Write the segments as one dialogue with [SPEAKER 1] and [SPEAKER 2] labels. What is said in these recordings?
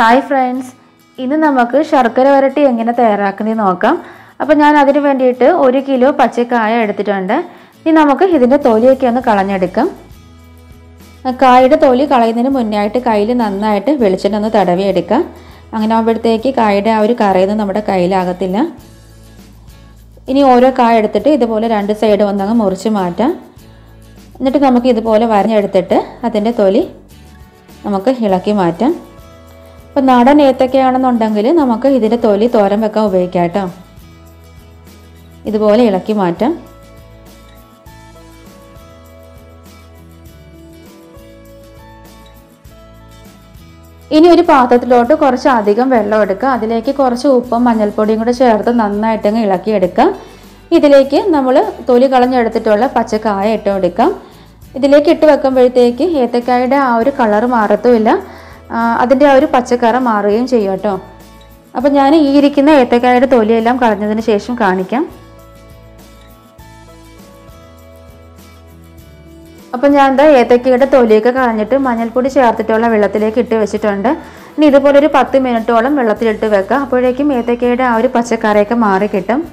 [SPEAKER 1] hi friends ഇന്ന് നമുക്ക് ശർക്കര വരട്ടി എങ്ങനെ തയ്യാറാക്കുന്നത് നോക്കാം അപ്പോൾ ഞാൻ അതിന് വേണ്ടിയിട്ട് ഒരു കിലോ പച്ചക്കായ എടുത്തിട്ടുണ്ട് ഇനി നമുക്ക് ഇതിൻ്റെ തൊലിയൊക്കെ ഒന്ന് കളഞ്ഞെടുക്കാം കായയുടെ തൊലി കളയുന്നതിന് മുന്നേ ആയിട്ട് കയ്യിൽ നന്നായിട്ട് വെളിച്ചെണ്ണ ഒന്ന് തടവി എടുക്കാം അങ്ങനെ ആകുമ്പോഴത്തേക്ക് കായയുടെ ആ ഒരു കറയൊന്നും നമ്മുടെ കയ്യിലാകത്തില്ല ഇനി ഓരോ കായ എടുത്തിട്ട് ഇതുപോലെ രണ്ട് സൈഡ് ഒന്നങ്ങ് മുറിച്ച് മാറ്റാം എന്നിട്ട് നമുക്ക് ഇതുപോലെ വരഞ്ഞെടുത്തിട്ട് അതിൻ്റെ തൊലി നമുക്ക് ഇളക്കി മാറ്റാം ഇപ്പം നാടൻ ഏത്തക്കയാണെന്നുണ്ടെങ്കിൽ നമുക്ക് ഇതിൻ്റെ തൊലി തോരൻ വെക്കാൻ ഉപയോഗിക്കാം കേട്ടോ ഇതുപോലെ ഇളക്കി മാറ്റാം ഇനി ഒരു പാത്രത്തിലോട്ട് കുറച്ച് അധികം വെള്ളം എടുക്കുക അതിലേക്ക് കുറച്ച് ഉപ്പും മഞ്ഞൾപ്പൊടിയും കൂടെ ചേർത്ത് നന്നായിട്ടങ്ങ് ഇളക്കിയെടുക്കാം ഇതിലേക്ക് നമ്മൾ തൊലി കളഞ്ഞെടുത്തിട്ടുള്ള പച്ചക്കായ ഇട്ട് കൊടുക്കാം ഇതിലേക്ക് ഇട്ട് വെക്കുമ്പോഴത്തേക്ക് ഏത്തക്കായുടെ ആ ഒരു കളർ മാറത്തുമില്ല അതിൻ്റെ ആ ഒരു പച്ചക്കറ മാറുകയും ചെയ്യും കേട്ടോ അപ്പം ഞാൻ ഈ ഇരിക്കുന്ന ഏത്തക്കായുടെ തൊലിയെല്ലാം കളഞ്ഞതിന് ശേഷം കാണിക്കാം അപ്പം ഞാൻ എന്താ ഏത്തക്കയുടെ തൊലിയൊക്കെ കളഞ്ഞിട്ട് മഞ്ഞൾപ്പൊടി ചേർത്തിട്ടുള്ള വെള്ളത്തിലേക്ക് ഇട്ട് വെച്ചിട്ടുണ്ട് ഇനി ഇതുപോലെ ഒരു പത്ത് മിനിറ്റോളം വെള്ളത്തിലിട്ട് വെക്കുക അപ്പോഴേക്കും ഏത്തക്കയുടെ ആ ഒരു പച്ചക്കറിയൊക്കെ മാറി കിട്ടും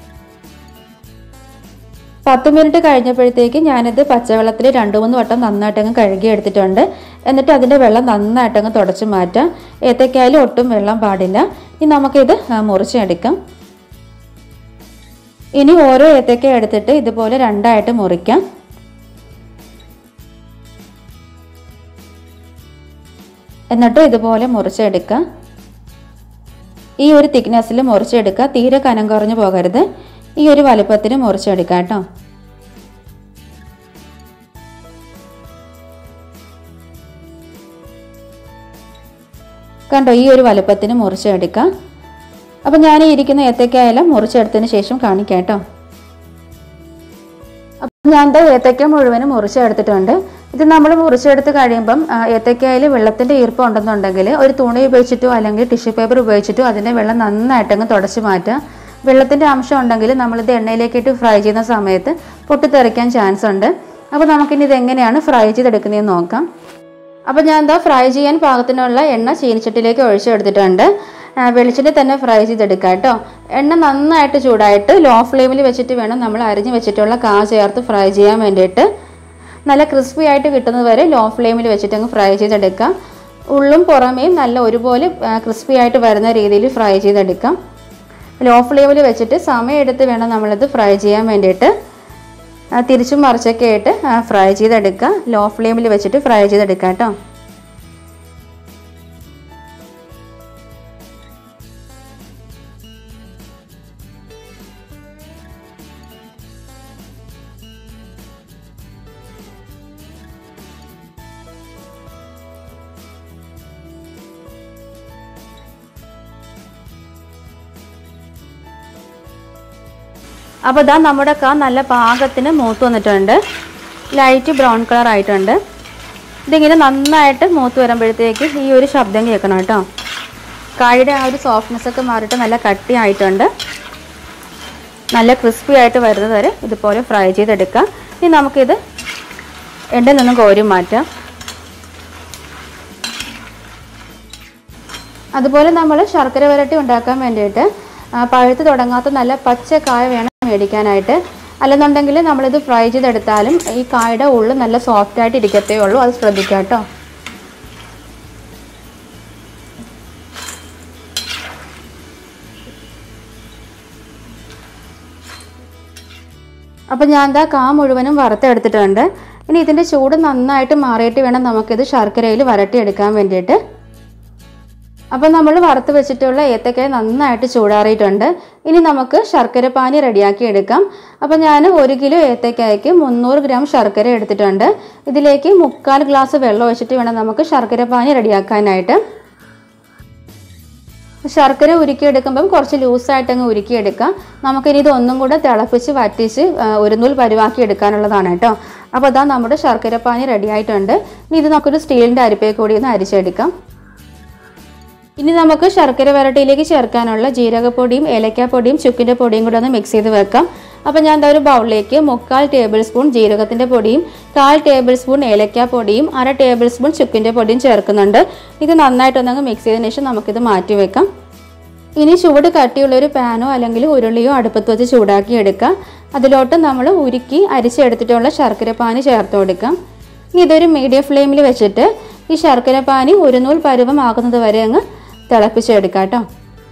[SPEAKER 1] പത്ത് മിനിറ്റ് കഴിഞ്ഞപ്പോഴത്തേക്ക് ഞാനിത് പച്ചവെള്ളത്തിൽ രണ്ട് മൂന്ന് വട്ടം നന്നായിട്ടങ്ങ് കഴുകി എടുത്തിട്ടുണ്ട് എന്നിട്ട് അതിൻ്റെ വെള്ളം നന്നായിട്ടങ്ങ് തുടച്ച് മാറ്റാം ഏത്തക്കായാലും ഒട്ടും വെള്ളം പാടില്ല ഇനി നമുക്കിത് മുറിച്ചെടുക്കാം ഇനി ഓരോ ഏത്തക്ക എടുത്തിട്ട് ഇതുപോലെ രണ്ടായിട്ട് മുറിക്കാം എന്നിട്ട് ഇതുപോലെ മുറിച്ചെടുക്കുക ഈ ഒരു തിക്നെസ്സിൽ മുറിച്ചെടുക്കുക തീരെ കനം കുറഞ്ഞു പോകരുത് ഈ ഒരു വലുപ്പത്തിന് മുറിച്ചെടുക്കുക കേട്ടോ കണ്ടോ ഈ ഒരു വലുപ്പത്തിന് മുറിച്ചെടുക്കുക അപ്പം ഞാൻ ഈ ഇരിക്കുന്ന ഏത്തക്കായെല്ലാം മുറിച്ചെടുത്തതിന് ശേഷം കാണിക്കാം കേട്ടോ അപ്പം ഞാൻ എന്താ ഏത്തക്ക മുഴുവനും മുറിച്ചെടുത്തിട്ടുണ്ട് ഇത് നമ്മൾ മുറിച്ചെടുത്ത് കഴിയുമ്പം ഏത്തക്കായിൽ വെള്ളത്തിൻ്റെ ഈർപ്പം ഉണ്ടെന്നുണ്ടെങ്കിൽ ഒരു തുണി ഉപയോഗിച്ചിട്ടോ അല്ലെങ്കിൽ ടിഷ്യൂ പേപ്പർ ഉപയോഗിച്ചിട്ടോ അതിൻ്റെ വെള്ളം നന്നായിട്ടങ്ങ് തുടച്ച് മാറ്റുക വെള്ളത്തിൻ്റെ അംശം ഉണ്ടെങ്കിൽ നമ്മളിത് എണ്ണയിലേക്കിട്ട് ഫ്രൈ ചെയ്യുന്ന സമയത്ത് പൊട്ടിത്തെറിക്കാൻ ചാൻസ് ഉണ്ട് അപ്പോൾ നമുക്കിനി ഇത് എങ്ങനെയാണ് ഫ്രൈ ചെയ്തെടുക്കുന്നതെന്ന് നോക്കാം അപ്പോൾ ഞാൻ എന്താ ഫ്രൈ ചെയ്യാൻ പാകത്തിനുള്ള എണ്ണ ചീനിച്ചട്ടിലേക്ക് ഒഴിച്ചെടുത്തിട്ടുണ്ട് വെളിച്ചെണ്ണ തന്നെ ഫ്രൈ ചെയ്തെടുക്കുക കേട്ടോ എണ്ണ നന്നായിട്ട് ചൂടായിട്ട് ലോ ഫ്ലെയിമിൽ വെച്ചിട്ട് വേണം നമ്മൾ അരിഞ്ഞ് വെച്ചിട്ടുള്ള കാ ചേർത്ത് ഫ്രൈ ചെയ്യാൻ വേണ്ടിയിട്ട് നല്ല ക്രിസ്പി ആയിട്ട് കിട്ടുന്നത് വരെ ലോ ഫ്ലെയിമിൽ വെച്ചിട്ട് അങ്ങ് ഫ്രൈ ചെയ്തെടുക്കാം ഉള്ളും പുറമേയും നല്ല ഒരുപോലെ ക്രിസ്പി ആയിട്ട് വരുന്ന രീതിയിൽ ഫ്രൈ ചെയ്തെടുക്കാം ലോ ഫ്ലെയിമിൽ വെച്ചിട്ട് സമയം എടുത്ത് വേണം നമ്മളിത് ഫ്രൈ ചെയ്യാൻ വേണ്ടിയിട്ട് തിരിച്ചും മറിച്ചൊക്കെ ആയിട്ട് ഫ്രൈ ചെയ്തെടുക്കുക ലോ ഫ്ലെയിമിൽ വെച്ചിട്ട് ഫ്രൈ ചെയ്തെടുക്കാം കേട്ടോ അപ്പോൾ ഇതാ നമ്മുടെ കാ നല്ല പാകത്തിന് മൂത്ത് വന്നിട്ടുണ്ട് ലൈറ്റ് ബ്രൗൺ കളർ ആയിട്ടുണ്ട് ഇതിങ്ങനെ നന്നായിട്ട് മൂത്ത് വരുമ്പോഴത്തേക്ക് ഈ ഒരു ശബ്ദം കേൾക്കണം കേട്ടോ കായുടെ ആ ഒരു സോഫ്റ്റ്നെസ് ഒക്കെ മാറിയിട്ട് നല്ല കട്ടി ആയിട്ടുണ്ട് നല്ല ക്രിസ്പി ആയിട്ട് വരുന്നത് വരെ ഇതുപോലെ ഫ്രൈ ചെയ്തെടുക്കാം ഇനി നമുക്കിത് എണ്ണയിൽ നിന്നും കോരി മാറ്റാം അതുപോലെ നമ്മൾ ശർക്കര വരട്ടി ഉണ്ടാക്കാൻ വേണ്ടിയിട്ട് പഴുത്ത് തുടങ്ങാത്ത നല്ല പച്ച കായ വേണം മേടിക്കാനായിട്ട് അല്ലെന്നുണ്ടെങ്കിൽ നമ്മളിത് ഫ്രൈ ചെയ്തെടുത്താലും ഈ കായുടെ ഉള്ളിൽ നല്ല സോഫ്റ്റ് ആയിട്ട് ഇരിക്കത്തേ ഉള്ളൂ അത് ശ്രദ്ധിക്കുക കേട്ടോ അപ്പം ഞാൻ എന്താ കാ മുഴുവനും വറുത്തെടുത്തിട്ടുണ്ട് ഇനി ഇതിൻ്റെ ചൂട് നന്നായിട്ട് മാറിയിട്ട് വേണം നമുക്കിത് ശർക്കരയിൽ വരട്ടിയെടുക്കാൻ വേണ്ടിയിട്ട് അപ്പോൾ നമ്മൾ വറുത്ത് വെച്ചിട്ടുള്ള ഏത്തക്കായ നന്നായിട്ട് ചൂടാറിയിട്ടുണ്ട് ഇനി നമുക്ക് ശർക്കര പാനി റെഡിയാക്കി എടുക്കാം അപ്പോൾ ഞാൻ ഒരു കിലോ ഏത്തക്കായ്ക്ക് മുന്നൂറ് ഗ്രാം ശർക്കര എടുത്തിട്ടുണ്ട് ഇതിലേക്ക് മുക്കാൽ ഗ്ലാസ് വെള്ളം ഒഴിച്ചിട്ട് വേണം നമുക്ക് ശർക്കര പാനി റെഡിയാക്കാനായിട്ട് ശർക്കര ഉരുക്കിയെടുക്കുമ്പം കുറച്ച് ലൂസായിട്ട് അങ്ങ് ഉരുക്കിയെടുക്കാം നമുക്കിനി ഇത് ഒന്നും കൂടെ തിളപ്പിച്ച് വറ്റിച്ച് ഒരു നൂൽ പരുവാക്കി എടുക്കാനുള്ളതാണ് കേട്ടോ അപ്പോൾ അതാ നമ്മുടെ ശർക്കര പാനി റെഡി ആയിട്ടുണ്ട് ഇനി ഇത് നമുക്കൊരു സ്റ്റീലിൻ്റെ അരിപ്പയെ കൂടി ഒന്ന് അരിച്ചെടുക്കാം ഇനി നമുക്ക് ശർക്കര വരട്ടിയിലേക്ക് ചേർക്കാനുള്ള ജീരകപ്പൊടിയും ഏലക്കാപ്പൊടിയും ചുക്കിൻ്റെ പൊടിയും കൂടെ ഒന്ന് മിക്സ് ചെയ്ത് വെക്കാം അപ്പോൾ ഞാൻ എന്താ ഒരു ബൗളിലേക്ക് മുക്കാൽ ടേബിൾ സ്പൂൺ ജീരകത്തിൻ്റെ പൊടിയും കാൽ ടേബിൾ സ്പൂൺ ഏലക്ക പൊടിയും അര ടേബിൾ സ്പൂൺ ചുക്കിൻ്റെ പൊടിയും ചേർക്കുന്നുണ്ട് ഇത് നന്നായിട്ടൊന്നങ്ങ് മിക്സ് ചെയ്തതിന് ശേഷം നമുക്കിത് മാറ്റി വെക്കാം ഇനി ചൂട് കട്ടിയുള്ള ഒരു പാനോ അല്ലെങ്കിൽ ഉരുളിയോ അടുപ്പത്ത് വെച്ച് ചൂടാക്കി എടുക്കാം അതിലോട്ട് നമ്മൾ ഉരുക്കി അരിച്ചെടുത്തിട്ടുള്ള ശർക്കര പാനി ചേർത്ത് കൊടുക്കാം ഇനി ഇതൊരു മീഡിയം ഫ്ലെയിമിൽ വെച്ചിട്ട് ഈ ശർക്കര പാനി ഒരു നൂൽ പരുവമാകുന്നത് വരെ അങ്ങ് തിളപ്പിച്ചെടുക്കാം കേട്ടോ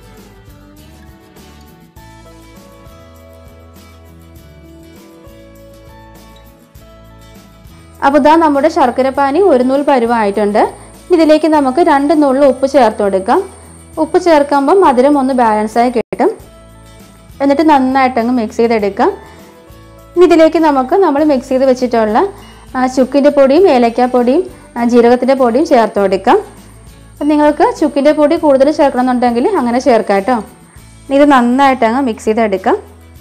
[SPEAKER 1] അപ്പോൾ ഇതാ നമ്മുടെ ശർക്കര പാനി ഒരു നൂൽ പരുവമായിട്ടുണ്ട് ഇതിലേക്ക് നമുക്ക് രണ്ട് നുള്ളു ഉപ്പ് ചേർത്ത് കൊടുക്കാം ഉപ്പ് ചേർക്കുമ്പോൾ മധുരം ഒന്ന് ബാലൻസായി കിട്ടും എന്നിട്ട് നന്നായിട്ടങ്ങ് മിക്സ് ചെയ്തെടുക്കാം ഇനി ഇതിലേക്ക് നമുക്ക് നമ്മൾ മിക്സ് ചെയ്ത് വെച്ചിട്ടുള്ള ആ, ചുക്കിൻ്റെ പൊടിയും ഏലക്കാപ്പൊടിയും ആ, ജീരകത്തിൻ്റെ പൊടിയും ചേർത്ത് കൊടുക്കാം അപ്പം നിങ്ങൾക്ക് ചുക്കിൻ്റെ പൊടി കൂടുതൽ ചേർക്കണമെന്നുണ്ടെങ്കിൽ അങ്ങനെ ചേർക്കാം കേട്ടോ ഇനി ഇത് നന്നായിട്ടങ്ങ് മിക്സ് ചെയ്തെടുക്കാം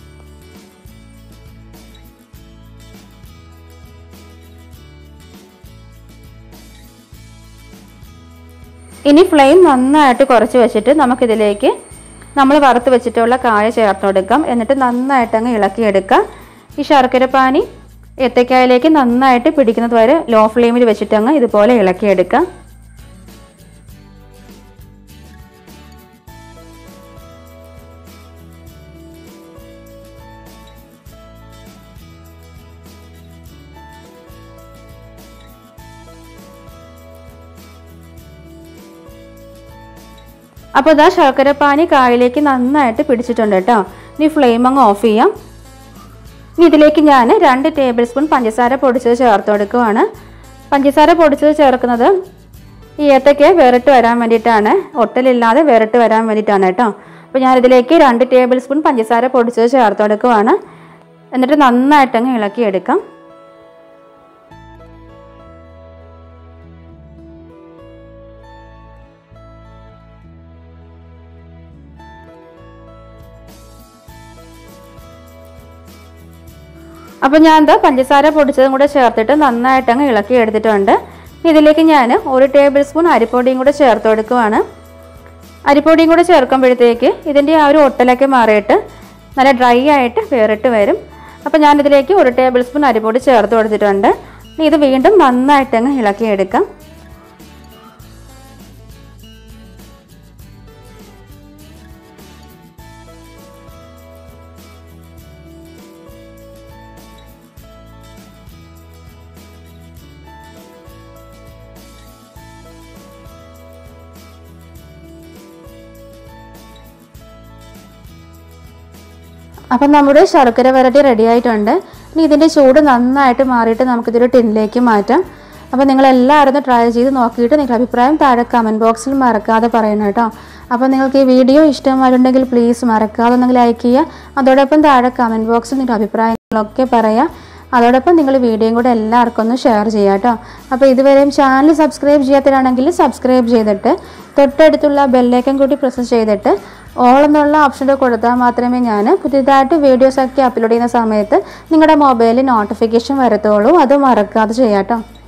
[SPEAKER 1] ഇനി ഫ്ലെയിം നന്നായിട്ട് കുറച്ച് വെച്ചിട്ട് നമുക്കിതിലേക്ക് നമ്മൾ വറുത്ത് വെച്ചിട്ടുള്ള കായ ചേർത്ത് കൊടുക്കാം എന്നിട്ട് നന്നായിട്ട് അങ്ങ് ഇളക്കിയെടുക്കാം ഈ ശർക്കര പാനി ഏത്തക്കായയിലേക്ക് നന്നായിട്ട് പിടിക്കുന്നത് വരെ ലോ ഫ്ലെയിമിൽ വെച്ചിട്ട് അങ്ങ് ഇതുപോലെ ഇളക്കിയെടുക്കാം അപ്പോൾ ഇതാ ശർക്കര പാനി കായയിലേക്ക് നന്നായിട്ട് പിടിച്ചിട്ടുണ്ട് കേട്ടോ ഇനി ഫ്ലെയിം അങ്ങ് ഓഫ് ചെയ്യാം ഇനി ഇതിലേക്ക് ഞാൻ രണ്ട് ടേബിൾ സ്പൂൺ പഞ്ചസാര പൊടിച്ചത് ചേർത്ത് കൊടുക്കുവാണ് പഞ്ചസാര പൊടിച്ചത് ചേർക്കുന്നത് ഈ ഏത്തയ്ക്ക് വിരട്ട് വരാൻ വേണ്ടിയിട്ടാണ് ഒട്ടലില്ലാതെ വിരട്ട് വരാൻ വേണ്ടിയിട്ടാണ് കേട്ടോ അപ്പോൾ ഞാനിതിലേക്ക് രണ്ട് ടേബിൾ സ്പൂൺ പഞ്ചസാര പൊടിച്ചത് ചേർത്ത് കൊടുക്കുവാണ് എന്നിട്ട് നന്നായിട്ടങ്ങ് ഇളക്കിയെടുക്കാം അപ്പോൾ ഞാൻ എന്താ പഞ്ചസാര പൊടിച്ചതും കൂടെ ചേർത്തിട്ട് നന്നായിട്ട് അങ്ങ് ഇളക്കി എടുത്തിട്ടുണ്ട് ഇനി ഇതിലേക്ക് ഞാൻ ഒരു ടേബിൾ സ്പൂൺ അരിപ്പൊടിയും കൂടെ ചേർത്ത് കൊടുക്കുവാണ് അരിപ്പൊടിയും കൂടെ ചേർക്കുമ്പോഴത്തേക്ക് ഇതിൻ്റെ ആ ഒരു ഒട്ടലൊക്കെ മാറിയിട്ട് നല്ല ഡ്രൈ ആയിട്ട് വേറിട്ട് വരും അപ്പോൾ ഞാനിതിലേക്ക് ഒരു ടേബിൾ സ്പൂൺ അരിപ്പൊടി ചേർത്ത് കൊടുത്തിട്ടുണ്ട് ഇനി ഇത് വീണ്ടും നന്നായിട്ട് അങ്ങ് ഇളക്കിയെടുക്കാം അപ്പം നമ്മുടെ ശർക്കര വരട്ടി റെഡി ആയിട്ടുണ്ട് ഇനി ഇതിൻ്റെ ചൂട് നന്നായിട്ട് മാറിയിട്ട് നമുക്കിതൊരു ടിന്നിലേക്ക് മാറ്റാം അപ്പോൾ നിങ്ങൾ എല്ലാവരും ഒന്ന് ട്രൈ ചെയ്ത് നോക്കിയിട്ട് നിങ്ങളുടെ അഭിപ്രായം താഴെ കമൻറ്റ് ബോക്സിൽ മറക്കാതെ പറയണം കേട്ടോ അപ്പോൾ നിങ്ങൾക്ക് ഈ വീഡിയോ ഇഷ്ടമായിട്ടുണ്ടെങ്കിൽ പ്ലീസ് മറക്കാതെ ഒന്ന് ലൈക്ക് ചെയ്യുക അതോടൊപ്പം താഴെ കമൻറ്റ് ബോക്സിൽ നിങ്ങളുടെ അഭിപ്രായങ്ങളൊക്കെ പറയാം അതോടൊപ്പം നിങ്ങൾ വീഡിയോയും കൂടെ എല്ലാവർക്കും ഒന്ന് ഷെയർ ചെയ്യാം കേട്ടോ അപ്പോൾ ഇതുവരെയും ചാനൽ സബ്സ്ക്രൈബ് ചെയ്യാത്തവരാണെങ്കിൽ സബ്സ്ക്രൈബ് ചെയ്തിട്ട് തൊട്ടടുത്തുള്ള ബെല്ലൈക്കൻ കൂടി പ്രസ് ചെയ്തിട്ട് ഓൾ എന്നുള്ള ഓപ്ഷൻ്റെ കൊടുത്താൽ മാത്രമേ ഞാൻ പുതിയതായിട്ട് വീഡിയോസൊക്കെ അപ്ലോഡ് ചെയ്യുന്ന സമയത്ത് നിങ്ങളുടെ മൊബൈലിൽ നോട്ടിഫിക്കേഷൻ വരത്തുള്ളൂ അത് മറക്കാതെ ചെയ്യാം കേട്ടോ